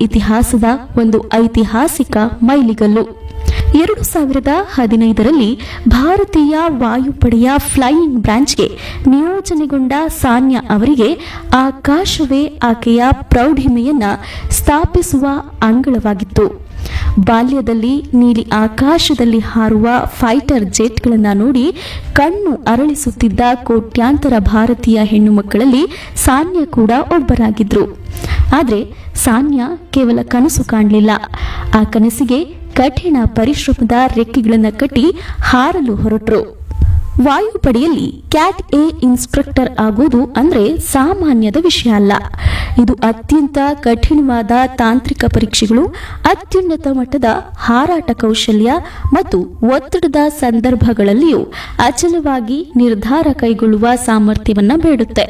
ಇತಿಹಾಸದ ಒಂದು ಐತಿಹಾಸಿಕ ಮೈಲಿಗಲ್ಲು ಎರಡು ಸಾವಿರದ ಹದಿನೈದರಲ್ಲಿ ಭಾರತೀಯ ವಾಯುಪಡೆಯ ಫ್ಲೈಯಿಂಗ್ ಬ್ರಾಂಚ್ಗೆ ನಿಯೋಜನೆಗೊಂಡ ಸಾನ್ಯಾ ಅವರಿಗೆ ಆಕಾಶವೇ ಆಕೆಯ ಪ್ರೌಢಿಮೆಯನ್ನ ಸ್ಥಾಪಿಸುವ ಅಂಗಳವಾಗಿತ್ತು ಬಾಲ್ಯದಲ್ಲಿ ನೀಲಿ ಆಕಾಶದಲ್ಲಿ ಹಾರುವ ಫೈಟರ್ ಜೆಟ್ಗಳನ್ನು ನೋಡಿ ಕಣ್ಣು ಅರಳಿಸುತ್ತಿದ್ದ ಕೋಟ್ಯಾಂತರ ಭಾರತೀಯ ಹೆಣ್ಣು ಮಕ್ಕಳಲ್ಲಿ ಸಾನ್ಯಾ ಕೂಡ ಒಬ್ಬರಾಗಿದ್ರು ಆದರೆ ಸಾನ್ಯಾ ಕೇವಲ ಕನಸು ಕಾಣಲಿಲ್ಲ ಆ ಕನಸಿಗೆ ಕಠಿಣ ಪರಿಶ್ರಮದ ರೆಕ್ಕೆಗಳನ್ನು ಕಟ್ಟಿ ಹಾರಲು ಹೊರಟರು ವಾಯುಪಡೆಯಲ್ಲಿ ಕ್ಯಾಟ್ ಎ ಇನ್ಸ್ಟ್ರಕ್ಟರ್ ಆಗೋದು ಅಂದ್ರೆ ಸಾಮಾನ್ಯದ ವಿಷಯ ಅಲ್ಲ ಇದು ಅತ್ಯಂತ ಕಠಿಣವಾದ ತಾಂತ್ರಿಕ ಪರೀಕ್ಷೆಗಳು ಅತ್ಯುನ್ನತ ಮಟ್ಟದ ಹಾರಾಟ ಕೌಶಲ್ಯ ಮತ್ತು ಒತ್ತಡದ ಸಂದರ್ಭಗಳಲ್ಲಿಯೂ ಅಚಲವಾಗಿ ನಿರ್ಧಾರ ಕೈಗೊಳ್ಳುವ ಸಾಮರ್ಥ್ಯವನ್ನ ಬೇಡುತ್ತೆ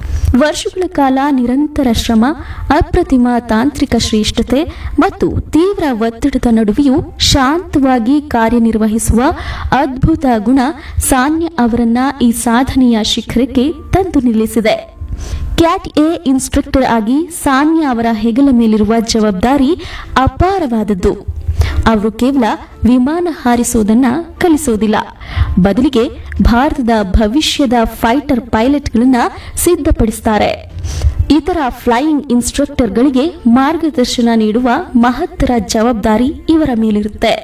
ವರ್ಷಗಳ ಕಾಲ ನಿರಂತರ ಶ್ರಮ ಅಪ್ರತಿಮ ತಾಂತ್ರಿಕ ಶ್ರೇಷ್ಠತೆ ಮತ್ತು ತೀವ್ರ ಒತ್ತಡದ ನಡುವೆಯೂ ಶಾಂತವಾಗಿ ಕಾರ್ಯನಿರ್ವಹಿಸುವ ಅದ್ಭುತ ಗುಣ ಸಾನ್ಯ ಅವರನ್ನ ಈ ಸಾಧನೆಯ ಶಿಖರಕ್ಕೆ ತಂದು ನಿಲ್ಲಿಸಿದೆ ಕ್ಯಾಟ್ ಎ ಇನ್ಸ್ಟ್ರಕ್ಟರ್ ಆಗಿ ಸಾನ್ಯಾ ಅವರ ಹೆಗಲ ಮೇಲಿರುವ ಜವಾಬ್ದಾರಿ ಅಪಾರವಾದದ್ದು ಅವರು ಕೇವಲ ವಿಮಾನ ಹಾರಿಸೋದನ್ನ ಕಲಿಸೋದಿಲ್ಲ ಬದಲಿಗೆ ಭಾರತದ ಭವಿಷ್ಯದ ಫೈಟರ್ ಪೈಲಟ್ಗಳನ್ನ ಸಿದ್ಧಪಡಿಸ್ತಾರೆ ಇತರ ಫ್ಲೈಯಿಂಗ್ ಇನ್ಸ್ಟ್ರಕ್ಟರ್ಗಳಿಗೆ ಮಾರ್ಗದರ್ಶನ ನೀಡುವ ಮಹತ್ತರ ಜವಾಬ್ದಾರಿ ಇವರ ಮೇಲಿರುತ್ತೆ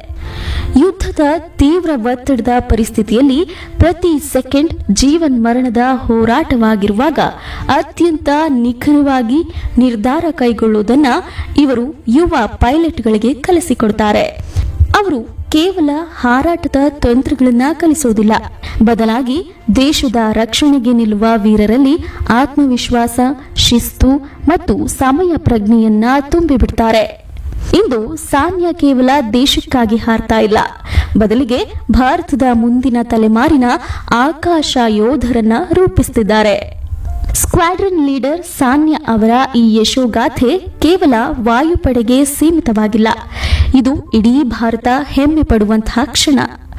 ಯುದ್ಧದ ತೀವ್ರ ಒತ್ತಡದ ಪರಿಸ್ಥಿತಿಯಲ್ಲಿ ಪ್ರತಿ ಸೆಕೆಂಡ್ ಜೀವನ್ ಮರಣದ ಹೋರಾಟವಾಗಿರುವಾಗ ಅತ್ಯಂತ ನಿಖರವಾಗಿ ನಿರ್ಧಾರ ಕೈಗೊಳ್ಳುವುದನ್ನ ಇವರು ಯುವ ಪೈಲಟ್ಗಳಿಗೆ ಕಲಿಸಿಕೊಡ್ತಾರೆ ಅವರು ಕೇವಲ ಹಾರಾಟದ ತಂತ್ರಗಳನ್ನ ಕಲಿಸೋದಿಲ್ಲ ಬದಲಾಗಿ ದೇಶದ ರಕ್ಷಣೆಗೆ ನಿಲ್ಲುವ ವೀರರಲ್ಲಿ ಆತ್ಮವಿಶ್ವಾಸ ಶಿಸ್ತು ಮತ್ತು ಸಮಯ ಪ್ರಜ್ಞೆಯನ್ನ ತುಂಬಿಬಿಡ್ತಾರೆ ಇಂದು ಸಾನ್ಯಾ ಕೇವಲ ದೇಶಕ್ಕಾಗಿ ಹಾರ್ತಾ ಇಲ್ಲ ಬದಲಿಗೆ ಭಾರತದ ಮುಂದಿನ ತಲೆಮಾರಿನ ಆಕಾಶ ಯೋಧರನ್ನ ರೂಪಿಸುತ್ತಿದ್ದಾರೆ ಸ್ಕ್ವಾಡ್ರನ್ ಲೀಡರ್ ಸಾನ್ಯಾ ಅವರ ಈ ಯಶೋಗಾಥೆ ಕೇವಲ ವಾಯುಪಡೆಗೆ ಸೀಮಿತವಾಗಿಲ್ಲ ಇದು ಇಡೀ ಭಾರತ ಹೆಮ್ಮೆ ಪಡುವಂತಹ ಕ್ಷಣ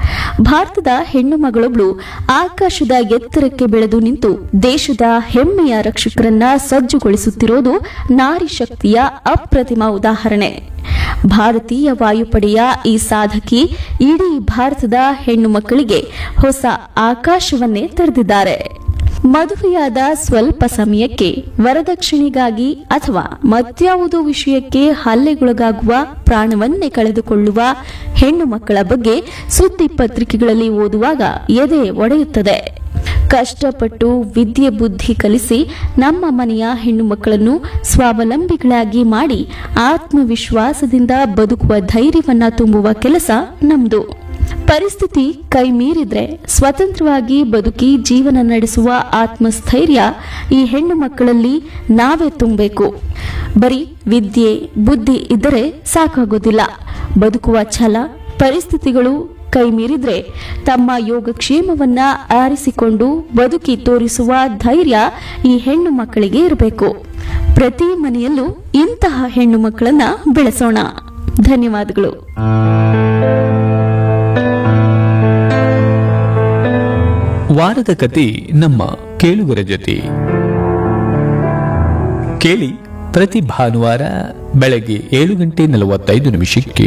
ಭಾರತದ ಹೆಣ್ಣು ಮಗಳೊಬ್ಳು ಆಕಾಶದ ಎತ್ತರಕ್ಕೆ ಬೆಳೆದು ನಿಂತು ದೇಶದ ಹೆಮ್ಮೆಯ ರಕ್ಷಕರನ್ನ ಸಜ್ಜುಗೊಳಿಸುತ್ತಿರೋದು ನಾರಿ ಶಕ್ತಿಯ ಅಪ್ರತಿಮ ಉದಾಹರಣೆ ಭಾರತೀಯ ವಾಯುಪಡೆಯ ಈ ಸಾಧಕಿ ಇಡೀ ಭಾರತದ ಹೆಣ್ಣು ಮಕ್ಕಳಿಗೆ ಹೊಸ ಆಕಾಶವನ್ನೇ ತೆರೆದಿದ್ದಾರೆ ಮದುವೆಯಾದ ಸ್ವಲ್ಪ ಸಮಯಕ್ಕೆ ವರದಕ್ಷಿಣೆಗಾಗಿ ಅಥವಾ ಮತ್ಯಾವುದೋ ವಿಷಯಕ್ಕೆ ಹಲ್ಲೆಗೊಳಗಾಗುವ ಪ್ರಾಣವನ್ನೇ ಕಳೆದುಕೊಳ್ಳುವ ಹೆಣ್ಣು ಮಕ್ಕಳ ಬಗ್ಗೆ ಸುದ್ದಿ ಪತ್ರಿಕೆಗಳಲ್ಲಿ ಓದುವಾಗ ಎದೆ ಒಡೆಯುತ್ತದೆ ಕಷ್ಟಪಟ್ಟು ವಿದ್ಯೆ ಬುದ್ಧಿ ಕಲಿಸಿ ನಮ್ಮ ಮನೆಯ ಹೆಣ್ಣು ಮಕ್ಕಳನ್ನು ಸ್ವಾವಲಂಬಿಗಳಾಗಿ ಮಾಡಿ ಆತ್ಮವಿಶ್ವಾಸದಿಂದ ಬದುಕುವ ಧೈರ್ಯವನ್ನ ತುಂಬುವ ಕೆಲಸ ನಮ್ದು ಪರಿಸ್ಥಿತಿ ಕೈ ಮೀರಿದ್ರೆ ಸ್ವತಂತ್ರವಾಗಿ ಬದುಕಿ ಜೀವನ ನಡೆಸುವ ಆತ್ಮಸ್ಥೈರ್ಯ ಈ ಹೆಣ್ಣು ಮಕ್ಕಳಲ್ಲಿ ನಾವೇ ತುಂಬಬೇಕು ಬರೀ ವಿದ್ಯೆ ಬುದ್ಧಿ ಇದ್ದರೆ ಸಾಕಾಗೋದಿಲ್ಲ ಬದುಕುವ ಛಲ ಪರಿಸ್ಥಿತಿಗಳು ಕೈ ಮೀರಿದ್ರೆ ತಮ್ಮ ಯೋಗಕ್ಷೇಮವನ್ನ ಆರಿಸಿಕೊಂಡು ಬದುಕಿ ತೋರಿಸುವ ಧೈರ್ಯ ಈ ಹೆಣ್ಣು ಮಕ್ಕಳಿಗೆ ಇರಬೇಕು ಪ್ರತಿ ಮನೆಯಲ್ಲೂ ಇಂತಹ ಹೆಣ್ಣು ಮಕ್ಕಳನ್ನ ಬೆಳೆಸೋಣ ಧನ್ಯವಾದಗಳು ವಾರದ ಕತೆ ನಮ್ಮ ಕೇಳುಗರ ಜೊತೆ ಕೇಳಿ ಪ್ರತಿ ಭಾನುವಾರ ಬೆಳಗ್ಗೆ ಏಳು ಗಂಟೆ ನಲವತ್ತೈದು ನಿಮಿಷಕ್ಕೆ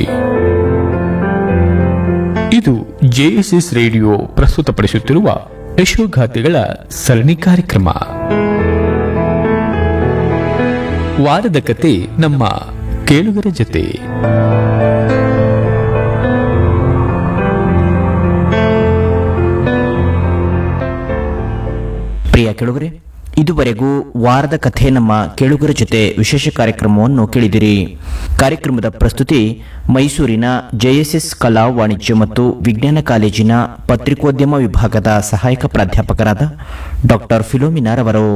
ಇದು ಜೆಎಸ್ಎಸ್ ರೇಡಿಯೋ ಪ್ರಸ್ತುತಪಡಿಸುತ್ತಿರುವ ಯಶೋಗಾಥೆಗಳ ಸರಣಿ ಕಾರ್ಯಕ್ರಮ ವಾರದ ಕತೆ ನಮ್ಮ ಕೇಳುಗರ ಜೊತೆ ಪ್ರಿಯ ಕೆಳುಗರೆ ಇದುವರೆಗೂ ವಾರದ ಕಥೆ ನಮ್ಮ ಕೇಳುಗರ ಜೊತೆ ವಿಶೇಷ ಕಾರ್ಯಕ್ರಮವನ್ನು ಕೇಳಿದಿರಿ ಕಾರ್ಯಕ್ರಮದ ಪ್ರಸ್ತುತಿ ಮೈಸೂರಿನ ಜೆಎಸ್ಎಸ್ ಕಲಾ ವಾಣಿಜ್ಯ ಮತ್ತು ವಿಜ್ಞಾನ ಕಾಲೇಜಿನ ಪತ್ರಿಕೋದ್ಯಮ ವಿಭಾಗದ ಸಹಾಯಕ ಪ್ರಾಧ್ಯಾಪಕರಾದ ಡಾಕ್ಟರ್ ಫಿಲೋಮಿನಾರ್ ಅವರು